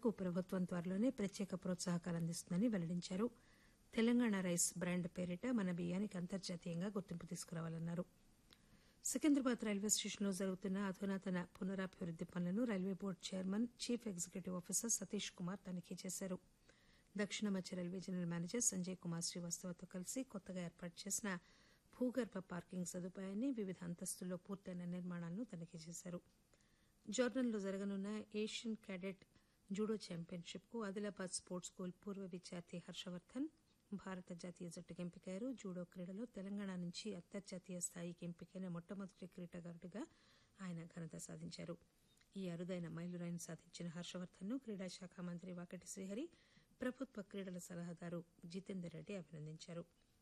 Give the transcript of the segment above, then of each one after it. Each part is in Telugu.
రైతులకు ప్రభుత్వం త్వరలోనే ప్రత్యేక ప్రోత్సాహకాలు అందిస్తుందని వెల్లడించారు తెలంగాణ రైస్ బ్రాండ్ పేరిట మన బియ్యానికి అంతర్జాతీయంగా గుర్తింపు తీసుకురావాలన్నారు సికింద్రాబాద్ రైల్వే స్టేషన్లో జరుగుతున్న అధునాతన పునరాభివృద్ది పనులను railway board chairman chief executive officer Satish Kumar తనిఖీ చేశారు దక్షిణ మధ్య railway general manager Sanjay Kumar శ్రీవాస్తవతో కలిసి కొత్తగా ఏర్పాటు చేసిన భూగర్భ పార్కింగ్ సదుపాయాన్ని వివిధ అంతస్తుల్లో పూర్తయిన నిర్మాణాలను తనిఖీ చేశారు జోర్డన్లో జరగనున్న ఏషియన్ క్యాడెట్ జూడో ఛాంపియన్షిప్ కు ఆదిలాబాద్ స్పోర్ట్స్ స్కూల్ పూర్వ విద్యార్థి హర్షవర్ధన్ భారత జాతీయ జట్టుకు ఎంపికయ్యారు జూడో క్రీడలో తెలంగాణ నుంచి అంతర్జాతీయ స్థాయికి ఎంపికైన మొట్టమొదటి క్రీడాకారుడిగా ఆయన ఘనత సాధించారు ఈ అరుదైన మైలురాయిని సాధించిన హర్షవర్ధన్ ను క్రీడా శాఖ మంత్రి వాకటి శ్రీహరి ప్రభుత్వ క్రీడల సలహాదారు జితేందర్ రెడ్డి అభినందించారు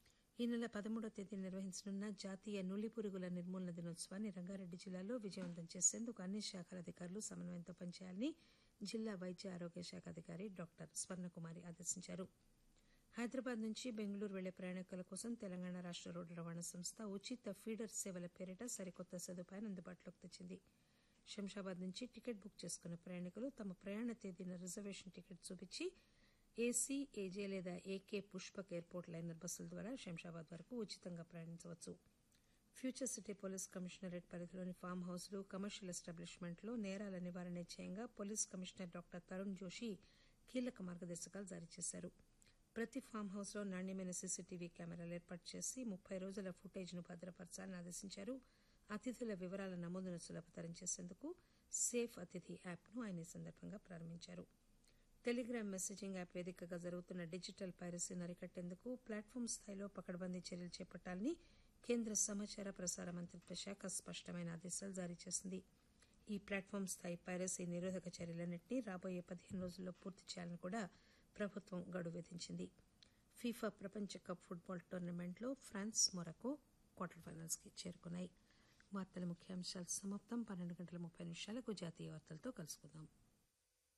ఈ నెల పదమూడవ తేదీ నిర్వహించనున్న జాతీయ నులి పురుగుల నిర్మూలన దినోత్సవాన్ని రంగారెడ్డి జిల్లాలో విజయవంతం చేసేందుకు అన్ని శాఖల అధికారులు సమన్వయంతో పనిచేయాలని జిల్లా వైద్య ఆరోగ్య శాఖ అధికారి డాక్టర్ స్వర్ణకుమారి ఆదేశించారు హైదరాబాద్ నుంచి బెంగళూరు వెళ్లే ప్రయాణికుల కోసం తెలంగాణ రాష్ట రోడ్డు రవాణా సంస్థ ఉచిత ఫీడర్ సేవల పేరిట సరికొత్త సదుపాయాన్ని అందుబాటులోకి తెచ్చింది శంషాబాద్ నుంచి టికెట్ బుక్ చేసుకున్న ప్రయాణికులు తమ ప్రయాణ తేదీన రిజర్వేషన్ టికెట్ చూపించి ఏసీ ఏజే లేదా ఏకే పుష్పక్ ఎయిర్పోర్ట్ లైనర్ బస్సుల ద్వారా శంషాబాద్ వరకు ఉచితంగా ప్రయాణించవచ్చు ఫ్యూచర్ సిటీ పోలీస్ కమిషనరేట్ పరిధిలోని ఫామ్ హౌస్లు కమర్షియల్ ఎస్టాబ్లిష్మెంట్లో నేరాల నివారణ ధ్యేయంగా police commissioner doctor Tarun Joshi కీలక మార్గదర్శకాలు జారీ చేశారు ప్రతి ఫామ్ హౌస్ లో నాణ్యమైన సీసీటీవీ కెమెరాలు ఏర్పాటు చేసి ముప్పై రోజుల ఫుటేజ్ ను భద్రపరచాలని ఆదేశించారు అతిథుల వివరాల నమోదును సులభతరం చేసేందుకు సేఫ్ అతిథి యాప్ ను ఆయన ఈ సందర్భంగా ప్రారంభించారు టెలిగ్రామ్ మెసేజింగ్ యాప్ వేదికగా జరుగుతున్న డిజిటల్ పైరసీని అరికట్టేందుకు ప్లాట్ఫామ్ స్థాయిలో పకడ్బందీ చర్యలు చేపట్టాలని కేంద్ర సమాచార ప్రసార మంత్రిత్వ శాఖ స్పష్టమైన ఆదేశాలు జారీ చేసింది ఈ ప్లాట్ఫామ్ స్థాయి పైరసీ నిరోధక చర్యలన్నింటినీ రాబోయే పదిహేను రోజుల్లో పూర్తి చేయాలని కూడా ప్రభుత్వం గడువు విధించింది ఫీఫా ప్రపంచ కప్ ఫుట్బాల్ టోర్నమెంట్లో ఫ్రాన్స్ మొరకో క్వార్టర్ ఫైనల్స్ కి చేరుకున్నాయి వార్తల ముఖ్యాంశాలు సమాప్తం పన్నెండు గంటల ముప్పై నిమిషాలకు జాతీయ వార్తలతో కలుసుకుందాం